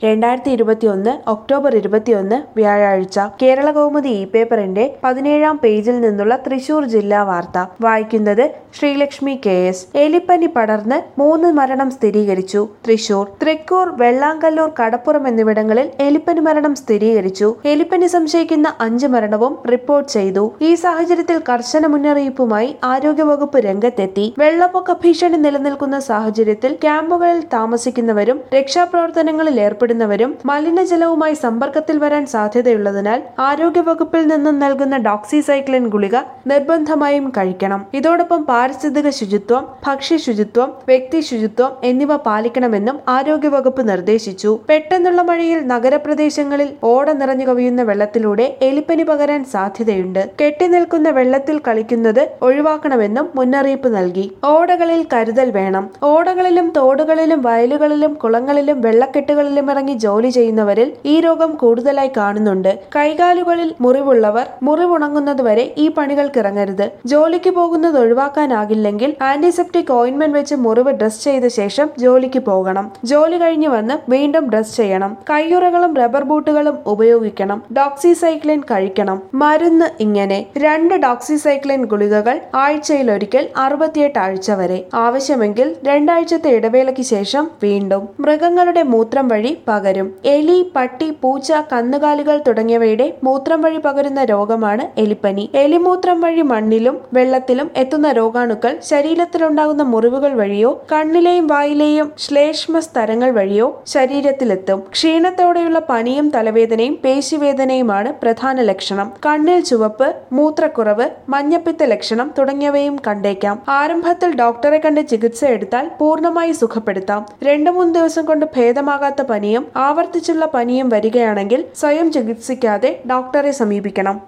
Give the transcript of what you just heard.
രണ്ടായിരത്തി ഇരുപത്തിയൊന്ന് ഒക്ടോബർ ഇരുപത്തിയൊന്ന് വ്യാഴാഴ്ച കേരള കൗമുദി ഇ പേപ്പറിന്റെ പതിനേഴാം പേജിൽ നിന്നുള്ള തൃശൂർ ജില്ലാ വാർത്ത വായിക്കുന്നത് ശ്രീലക്ഷ്മി കെ എസ് എലിപ്പനി പടർന്ന് മൂന്ന് മരണം സ്ഥിരീകരിച്ചു തൃശൂർ തൃക്കൂർ വെള്ളാങ്കല്ലൂർ കടപ്പുറം എന്നിവിടങ്ങളിൽ എലിപ്പനി മരണം സ്ഥിരീകരിച്ചു എലിപ്പനി സംശയിക്കുന്ന അഞ്ച് മരണവും റിപ്പോർട്ട് ചെയ്തു ഈ സാഹചര്യത്തിൽ കർശന മുന്നറിയിപ്പുമായി ആരോഗ്യവകുപ്പ് രംഗത്തെത്തി വെള്ളപ്പൊക്ക ഭീഷണി നിലനിൽക്കുന്ന സാഹചര്യത്തിൽ ക്യാമ്പുകളിൽ താമസിക്കുന്നവരും രക്ഷാപ്രവർത്തനങ്ങളിൽ ഏർപ്പെടുന്നവരും മലിനജലവുമായി സമ്പർക്കത്തിൽ വരാൻ സാധ്യതയുള്ളതിനാൽ ആരോഗ്യവകുപ്പിൽ നിന്നും നൽകുന്ന ഡോക്സിസൈക്ലിൻ ഗുളിക നിർബന്ധമായും കഴിക്കണം ഇതോടൊപ്പം പാരിസ്ഥിതിക ശുചിത്വം ഭക്ഷ്യ ശുചിത്വം വ്യക്തി ശുചിത്വം എന്നിവ പാലിക്കണമെന്നും ആരോഗ്യവകുപ്പ് നിർദ്ദേശിച്ചു പെട്ടെന്നുള്ള മഴയിൽ നഗരപ്രദേശങ്ങളിൽ ഓട നിറഞ്ഞു കവിയുന്ന വെള്ളത്തിലൂടെ എലിപ്പനി പകരാൻ സാധ്യതയുണ്ട് കെട്ടിനിൽക്കുന്ന വെള്ളത്തിൽ കളിക്കുന്നത് ഒഴിവാക്കണമെന്നും മുന്നറിയിപ്പ് നൽകി ഓടകളിൽ കരുതൽ വേണം ഓടകളിലും തോടുകളിലും വയലുകളിലും കുളങ്ങളിലും വെള്ളക്കെട്ടുകളിലും ഇറങ്ങി ജോലി ചെയ്യുന്നവരിൽ ഈ രോഗം കൂടുതലായി കാണുന്നുണ്ട് കൈകാലുകളിൽ മുറിവുള്ളവർ മുറിവുണങ്ങുന്നതുവരെ ഈ പണികൾക്ക് ഇറങ്ങരുത് ജോലിക്ക് പോകുന്നത് ഒഴിവാക്കാനാകില്ലെങ്കിൽ ആന്റിസെപ്റ്റിക് ഓയിന്റ്മെന്റ് വെച്ച് മുറിവ് ഡ്രസ് ചെയ്ത ശേഷം ജോലിക്ക് പോകണം ജോലി കഴിഞ്ഞ് വന്ന് വീണ്ടും ഡ്രസ് ചെയ്യണം കയ്യുറകളും റബ്ബർ ബൂട്ടുകളും ഉപയോഗിക്കണം ഡോക്സിസൈക്ലിൻ കഴിക്കണം മരുന്ന് ഇങ്ങനെ രണ്ട് ഡോക്സിസൈക്ലിൻ ഗുളികകൾ ആഴ്ചയിൽ ഒരിക്കൽ അറുപത്തിയെട്ട് ആഴ്ച വരെ ആവശ്യമെങ്കിൽ രണ്ടാഴ്ചത്തെ ഇടവേളയ്ക്ക് ശേഷം വീണ്ടും മൃഗങ്ങളുടെ മൂത്രം വഴി പകരും എലി പട്ടി പൂച്ച കന്നുകാലികൾ തുടങ്ങിയവയുടെ മൂത്രം വഴി പകരുന്ന രോഗമാണ് എലിപ്പനി എലിമൂത്രം വഴി മണ്ണിലും വെള്ളത്തിലും എത്തുന്ന രോഗാണുക്കൾ ശരീരത്തിലുണ്ടാകുന്ന മുറിവുകൾ വഴിയോ കണ്ണിലെയും വായിലെയും ശ്ലേഷ്മ സ്തരങ്ങൾ വഴിയോ ശരീരത്തിലെത്തും ക്ഷീണത്തോടെയുള്ള പനിയും തലവേദനയും പേശിവേദനയുമാണ് പ്രധാന ലക്ഷണം കണ്ണിൽ ചുവപ്പ് മൂത്രക്കുറവ് മഞ്ഞപ്പിത്ത ലക്ഷണം തുടങ്ങിയവയും കണ്ടേക്കാം ആരംഭത്തിൽ ഡോക്ടറെ കണ്ട് ചികിത്സ എടുത്താൽ പൂർണ്ണമായി സുഖപ്പെടുത്താം രണ്ടു മൂന്ന് ദിവസം കൊണ്ട് ഭേദമാകാത്ത പനിയും ആവർത്തിച്ചുള്ള പനിയും വരികയാണെങ്കിൽ സ്വയം ചികിത്സിക്കാതെ ഡോക്ടറെ സമീപിക്കണം